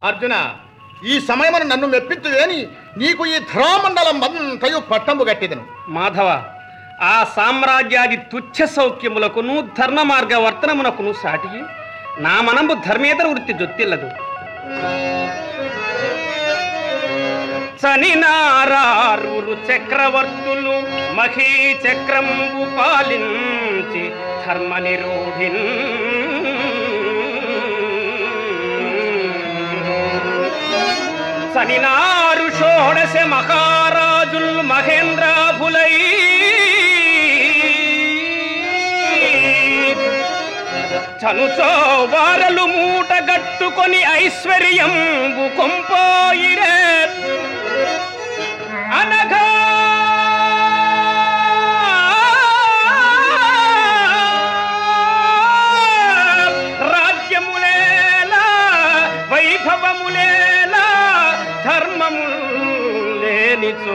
అర్జున ఈ సమయమున నన్ను మెప్పించువేని నీకు ఈ ధరామండలం అంతయు పట్టంబు గట్టిదను మాధవ ఆ సామ్రాజ్యాది తుచ్చ సౌఖ్యములకును ధర్మ మార్గ వర్తనమునకును సాటి నా మనంబు ధర్మేతర వృత్తి జొత్తిల్లదు చనినారారు చక్రవర్తులు మహీ చక్రంబు పాలించి ధర్మ నిరోధిన్ సనినారు షోడశ మహారాజుల్ మహేంద్రాభులై చనుచో వారలు మూట గట్టుకొని ఐశ్వర్యంబు కొంపోయిరే అనగా రాజ్యములేలా వైభవములేలా ధర్మము లేనిచో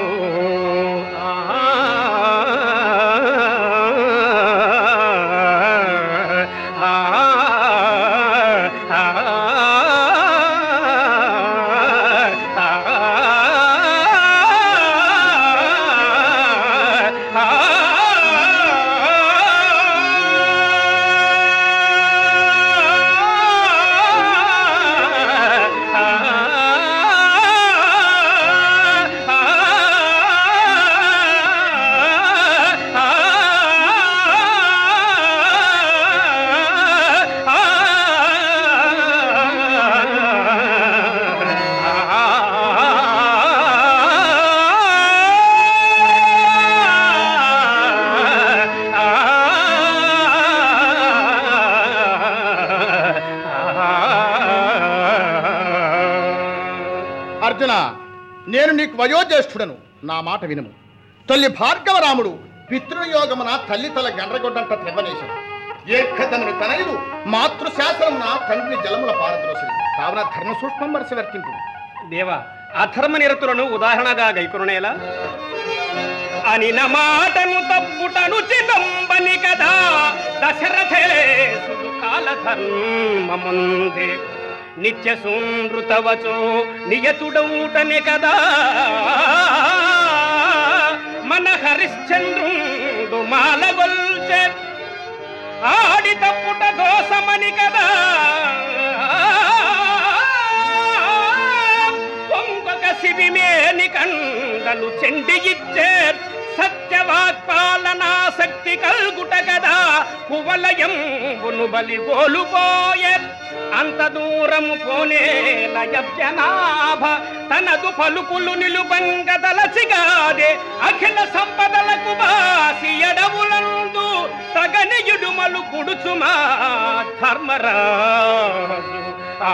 అర్జున నేను నీకు వయోజ్యేష్ఠుడను నా మాట వినుము తొల్లి భార్గవరాముడు పితృయోగమున తల్లి తల గండ్రగొడ్డంట తెవ్వనేశం ఏకతనుని తనయుడు మాతృశాసనమున తండ్రిని జలముల పారద్రోసి కావున ధర్మ సూక్ష్మం వరసి వర్తింపు దేవ అధర్మ నిరతులను ఉదాహరణగా గైకొనేలా అనిన మాటను తప్పుటను చిదంబని కదా దశరథేసుడు కాలధర్మముందే నిత్య సునృతవచో నియతుడౌటనే కదా మన హరిశ్చంద్రుడు మాలగొల్చే ఆడి తప్పుట దోషమని కదా కొంగొక శిబిమేని కండలు చెండి ఇచ్చే సత్యవాక్పాలనా శక్తి కల్గుట కదా కువలయంబును బలి గోలుపోయే అంత దూరము పోనేల యజ్ఞనాభ తనదు పలుకులు నిలుబంగ తలసిగాదే అఖిల సంపదలకు బాసి ఎడవులందు తగనియుడుమలు కుడుచుమా ధర్మరాజు ఆ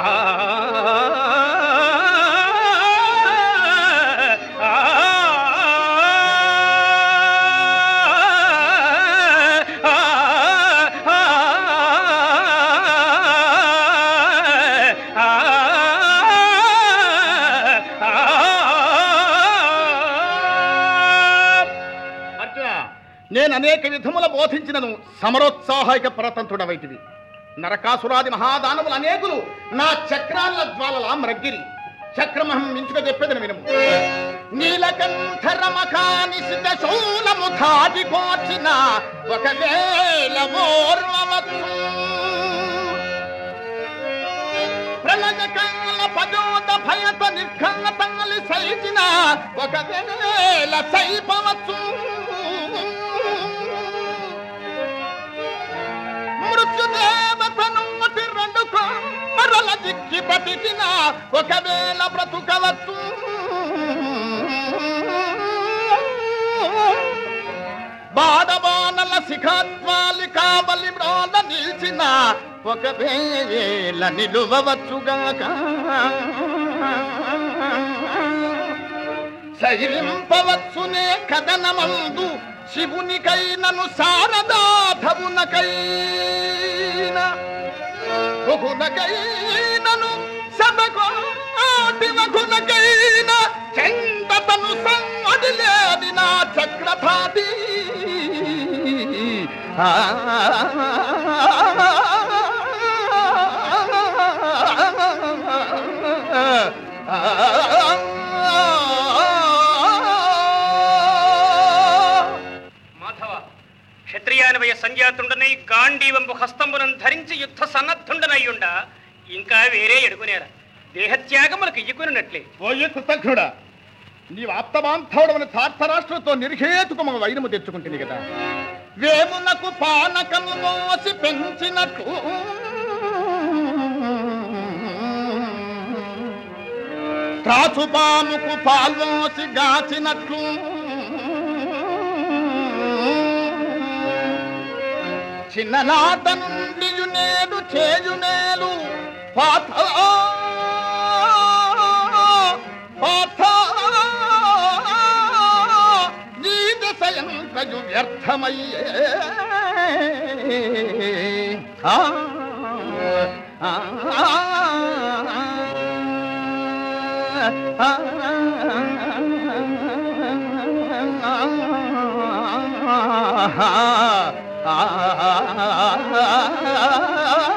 అర్జున నేను అనేక విధముల బోధించినను సమరోత్సాహిక పరతంత్రుడవైతివి నరకాసురాది మహాదానములు అనేకులు నా చక్రాల జ్వాలలా మ్రగ్గిరి చక్రమహం మించుక చెప్పేదని వినము నీలకంఠరమఖాని సిద్ధ శూలము ధాటి కోర్చిన ఒకవేళ ఓర్వవచ్చు ప్రళయకాల పదోద భయత నిర్ఘాతంగలి సైచిన ఒకవేళ సైపవచ్చు మృత్యుదేవతను రెండు కొమ్మరల దిక్కి బతికిన ఒకవేళ బ్రతుకవచ్చు బాడబానల శిఖాత్వాలి కావలి మ్రోల నిలిచిన ఒకవేళ నిలువవచ్చుగాక సహింపవచ్చునే కథనమందు శివునికైనను శారదాధవునకైన బహునకైనను సభకోటి వఘునకైన చందతను సంవడిలేని నా చక్రధాటి ఆ సంజాతుండనై గాంధీవంపు హస్తంబునం ధరించి యుద్ధ సన్నద్ధుండనయ్యుండ ఇంకా వేరే ఎడుకునేరా దేహత్యాగములకు ఇయ్యుకున్నట్లే ఓయే కృతజ్ఞుడా నీవు ఆప్తబాంధవుడమని ధార్తరాష్ట్రంతో నిర్హేతుకమ వైరము తెచ్చుకుంటుంది కదా వేమునకు పానకము మోసి పెంచినట్టు త్రాచుపాముకు పాల్మోసి గాచినట్లు చిన్ననాట నుండి నేడు చేయునేలు పాత పాత నీ దశయంతయు వ్యర్థమయ్యే ఆ, ఆ, ఆ, ఆ, ఆ,